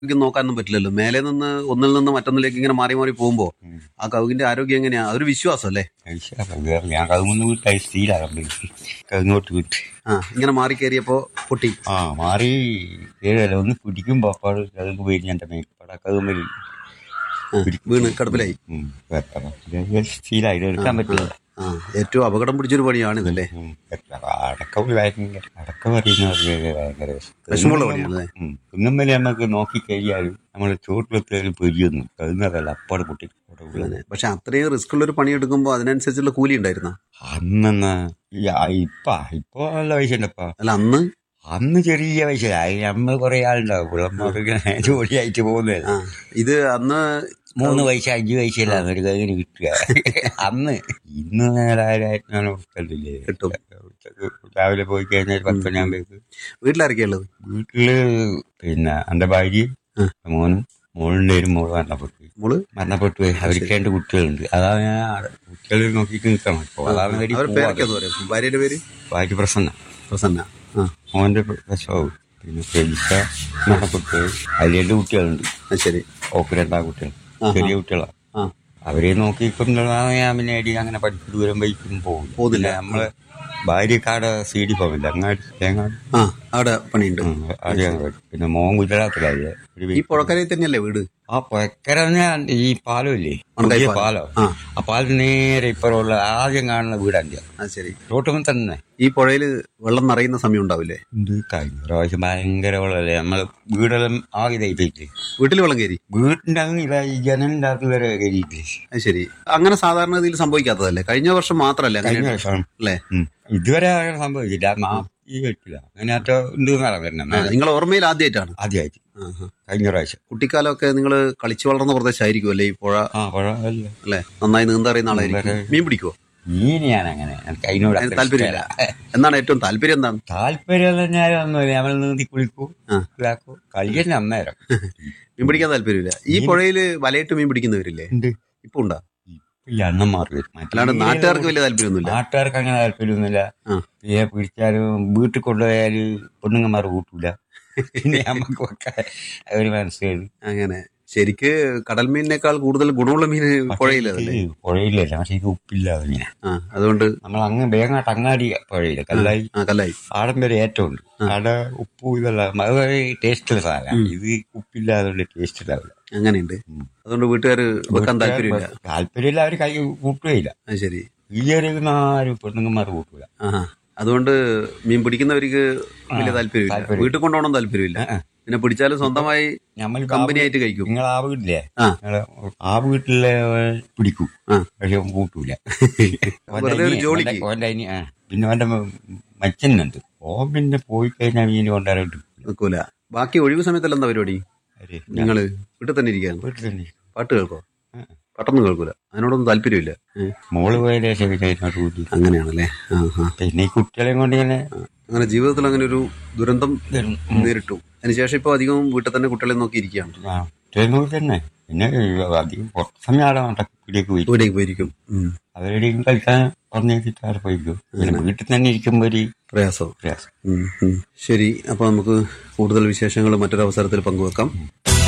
ആരോഗ്യം നോക്കാനൊന്നും പറ്റില്ലല്ലോ മേലെ നിന്ന് ഒന്നിൽ നിന്ന് മറ്റൊന്നിലേക്ക് ഇങ്ങനെ മാറി മാറി പോകുമ്പോ ആ കവുകിന്റെ ആരോഗ്യം എങ്ങനെയാ അതൊരു വിശ്വാസം അല്ലേ വേറെ ഞാൻ കവുങ്ങൊന്ന് വീട്ടായി സ്റ്റീലാണ് കവുങ്ങോട്ട് വിട്ട് ആ ഇങ്ങനെ മാറി കയറിയപ്പോ പൊട്ടി ആ മാറി കേറിയല്ല ഒന്ന് പിടിക്കുമ്പോ അപ്പാട് കവുങ്ങ് പോയി എൻ്റെ മേൽപ്പാട് ആ കവുമ്പിൽ ആ, വീണ് കടുപ്പിലായി സ്റ്റീലായി ഇത് എടുക്കാൻ പറ്റില്ല ആ ഏറ്റവും അപകടം പിടിച്ചൊരു പണിയാണിതല്ലേ ഉം. അടക്കം ഭയങ്കര അടക്കം പറയുന്നത് ഭയങ്കര വിഷമമുള്ള പണിയാണല്ലേ കുന്നമ്മല് നമുക്ക് നോക്കി കഴിഞ്ഞാലും നമ്മളെ ചോട്ടിലെത്തിയാലും പൊരിയൊന്നും കവുന്നതല്ല അപ്പാട് പൊട്ടി അവിടെ വീഴുന്നത്. അതെ. പക്ഷെ അത്രയും റിസ്ക് ഉള്ള ഒരു പണി എടുക്കുമ്പോ അതിനനുസരിച്ചുള്ള കൂലി ഉണ്ടായിരുന്ന അന്നെന്നാ ഈ ആ ഇപ്പ ഇപ്പൊ നല്ല പൈസ ഉണ്ടപ്പാ അല്ല അന്ന് അന്ന് ചെറിയ പൈസ അതിന് നമ്മൾ കുറെ ആളുണ്ടാവും പിള്ളമാർക്ക് ജോലിയായിട്ട് പോകുന്നത് ആ ഇത് അന്ന് മൂന്ന് പൈസ അഞ്ച് പൈസ അല്ല ഒരു കയ്യിൽ കിട്ടുക അന്ന് ഇന്ന് നേരായിരം കൊടുക്കലില്ലേ കിട്ടും. ഉച്ചക്ക് രാവിലെ പോയി കഴിഞ്ഞാൽ ഒരു പത്ത് മണിയാകുമ്പോഴേക്ക് വീട്ടിലാരൊക്കെയാ ഉള്ളത് വീട്ടില് പിന്നെ എന്റെ ഭാര്യ മോനും മോളിന്റെ ഒരു മോള് മരണപ്പെട്ടു മോള് മരണപ്പെട്ടു പോയി അവർക്ക് രണ്ട് കുട്ടികളുണ്ട് അതാണ് ഞാൻ ആടെ കുട്ടികളെ നോക്കിയിട്ട് നിൽക്കണം ഇപ്പൊ അതാണ് വേണ്ടി അവരുടെ പേരൊക്കെ എന്ന് പറയാം ഭാര്യയുടെ പേര് ഭാര്യ പ്രസന്ന പ്രസന്ന ആ മോന്റെ പ്രസവവും പിന്നെ പ്രതീക്ഷ മരണപ്പെട്ടു പോയി അതിൽ രണ്ട് കുട്ടികളുണ്ട് ആ, ശരി ഓക്ക് രണ്ടാം കുട്ടികൾ ചെറിയ കുട്ടികളാണ് ആ അവരെ നോക്കിക്കൊണ്ടാണ് ഞാൻ പിന്നെ എടി അങ്ങനെ പഠിച്ചു ദൂരം ബൈക്കും പോകും പോകുന്നില്ല. പിന്നെ നമ്മളെ ഭാര്യക്കാട് സി ഡി പോവില്ല അങ്ങാടി തേങ്ങാടി ആ അവിടെ പണിയുണ്ട് ഉം, ആദ്യം അങ്ങ് പോയി. പിന്നെ മോൻ ഗുജറാത്തിലായി ഒരു ഈ പുഴക്കരയിൽ തന്നെയല്ലേ വീട് ആ പുഴക്കര ഈ പാലം ഇല്ലേ ഉണ്ടേ പുതിയ പാലം. പാലം ആ. ആ പാലം നേരെ ഇപ്പുറമുള്ള ആദ്യം കാണുന്ന വീടാണ് ആ ശരി റോട്ടുമ്പോൾ തന്നെ ഈ പുഴയിൽ വെള്ളം നിറയുന്ന സമയം ഉണ്ടാവില്ലേ ഇത് കഴിഞ്ഞ പ്രാവശ്യം ഭയങ്കര വെള്ളമല്ലേ നമ്മള് വീടെല്ലാം ആകെ ഇതായിട്ടില്ലേ വീട്ടിൽ വെള്ളം കയറി വീട്ടിന്റെ അങ്ങ് ഇതായി ജനലിന്റെ അകത്ത് വരെ കയറിയിട്ടില്ലേ അത് ശരി അങ്ങനെ സാധാരണ ഇതിൽ സംഭവിക്കാത്തതല്ലേ കഴിഞ്ഞ വർഷം മാത്രല്ലേ കഴിഞ്ഞ അങ്ങനെ വർഷം അല്ലേ ഉം. ഇതുവരെ അങ്ങനെ സംഭവിച്ചില്ല മാപ്പി കേട്ടില്ല അങ്ങനെ അറ്റോ ഉണ്ട് ആ, നിങ്ങളെ ഓർമ്മയിൽ ആദ്യമായിട്ടാണ് ആദ്യമായിട്ട് ആ, ആ. കഴിഞ്ഞ പ്രാവശ്യം കുട്ടിക്കാലമൊക്കെ നിങ്ങൾ കളിച്ചു വളർന്ന പ്രദേശമായിരിക്കും അല്ലേ ഈ പുഴ ആ കുഴപ്പമില്ല അല്ലേ നന്നായി നീന്തറിയുന്ന ആളായിരിക്കും മീൻ പിടിക്കുവോ മീൻ ഞാൻ അങ്ങനെ എനിക്ക് അതിനോട് അതിന് അത്ര താല്പര്യമില്ല ഇഷ്ടമല്ല. എന്താണ് ഏറ്റവും താല്പര്യം എന്താണ് താല്പര്യം തന്നെ ഒന്നുമില്ല നമ്മൾ നീന്തി കുളിക്കൂ ആ. ഇതാക്കൂ കളി തന്നെ അന്നേരം മീൻ പിടിക്കാൻ താല്പര്യമില്ല ഈ പുഴയില് വലയിട്ട് മീൻ പിടിക്കുന്നവരില്ലേ ഉണ്ട് ഇപ്പൊ ഉണ്ടാ ഇല്ല അണ്ണന്മാർ വരും മറ്റേ അല്ലാണ്ട് നാട്ടുകാർക്ക് വലിയ താല്പര്യമൊന്നുമില്ല നാട്ടുകാർക്ക് അങ്ങനെ താല്പര്യമൊന്നുമില്ല ആ. പിന്നെ പിടിച്ചാലും വീട്ടിൽ കൊണ്ടുപോയാല് പെണ്ണുങ്ങന്മാർ കൂട്ടൂല പിന്നെ നമുക്ക് ഒക്കെ ഒരു മനസ്സിലായി അങ്ങനെ ശരിക്ക് കടൽ മീനിനേക്കാൾ കൂടുതൽ ഗുണമുള്ള മീൻ പുഴയിലതല്ലേ പുഴയിലല്ല പക്ഷെ ഇത് ഉപ്പില്ല അങ്ങനെ ആ അതുകൊണ്ട് നമ്മൾ അങ്ങ് വേങ്ങാട്ട് അങ്ങാടി പുഴയില്ല കല്ലായി ആ കല്ലായി ആടം വരെ ഏറ്റവും ഉണ്ട് അവിടെ ഉപ്പും ഇതെല്ലാം അത് ടേസ്റ്റുള്ള സാധനം ഇത് ഉപ്പില്ലാതെ ടേസ്റ്റ് ഉണ്ടാവില്ല അങ്ങനെയുണ്ട് അതുകൊണ്ട് വീട്ടുകാർ വെക്കാൻ താല്പര്യമില്ല താല്പര്യമില്ല അവർ കൈ കൂട്ടുകയില്ല അത് ശരി ഈ ഏരിയ ആരും പെണ്ണുങ്ങന്മാർ കൂട്ടൂല ആ അതുകൊണ്ട് മീൻ പിടിക്കുന്നവർക്ക് വലിയ താല്പര്യമില്ല താല്പര്യം. വീട്ടിൽ കൊണ്ടുപോകണം താല്പര്യമില്ല ആ. പിന്നെ പിടിച്ചാലും സ്വന്തമായി നമ്മൾ കമ്പനി ആയിട്ട് കഴിക്കും നിങ്ങൾ ആ വീട്ടിലെ ആ. നിങ്ങള് ആ വീട്ടിലെ പിടിക്കും ആ. പക്ഷെ അവൻ കൂട്ടൂല വെറുതെ ഒരു ജോലിക്ക്. ഓന്റെ അനി- ആ. പിന്നെ അവന്റെ മച്ചനുണ്ട് ഓൻ പിന്നെ പോയി കഴിഞ്ഞാൽ മീൻ കൊണ്ടുവരാൻ നിൽക്കൂല ബാക്കി ഒഴിവ് സമയത്തല്ല എന്താ പരിപാടി നിങ്ങള് വീട്ടിൽ തന്നെ ഇരിക്കാൻ വീട്ടിൽ തന്നെ പാട്ട് കേൾക്കോ ആ. പാട്ടൊന്നും കേൾക്കൂല അതിനോടൊന്നും താല്പര്യമില്ല ഏ, മോള് പോയ ശേഷം പിന്നെ അതിനോട് കൂട്ടി അങ്ങനെയാണല്ലേ ആ ആ പിന്നെ ഈ കുട്ടികളെയും കൊണ്ട് ഇങ്ങനെ അങ്ങനെ ജീവിതത്തിൽ അങ്ങനെ ഒരു ദുരന്തം വരും. നേരിട്ടു അതിനുശേഷം ഇപ്പൊ അധികം വീട്ടിൽ തന്നെ കുട്ടികളെ നോക്കി ഇരിക്കുകയാണ് ആ കുട്ടികളെയും കൂടി തന്നെ പിന്നെ അധികം കുറച്ച് സമയം അവിടെ നടക്കിലേക്ക് പോയി വീട്ടിലേക്ക് പോയിരിക്കും ഉം. അവരുടെയും കളിക്കാൻ പറഞ്ഞു വെച്ചിട്ട് അവിടെ പോയിക്കും പിന്നെ വീട്ടിൽ തന്നെ ഇരിക്കുമ്പോൾ ഒരു പ്രയാസം പ്രയാസം ഉം, ഉം. ശരി അപ്പൊ നമുക്ക് കൂടുതൽ വിശേഷങ്ങൾ മറ്റൊരു അവസരത്തിൽ പങ്കുവെക്കാം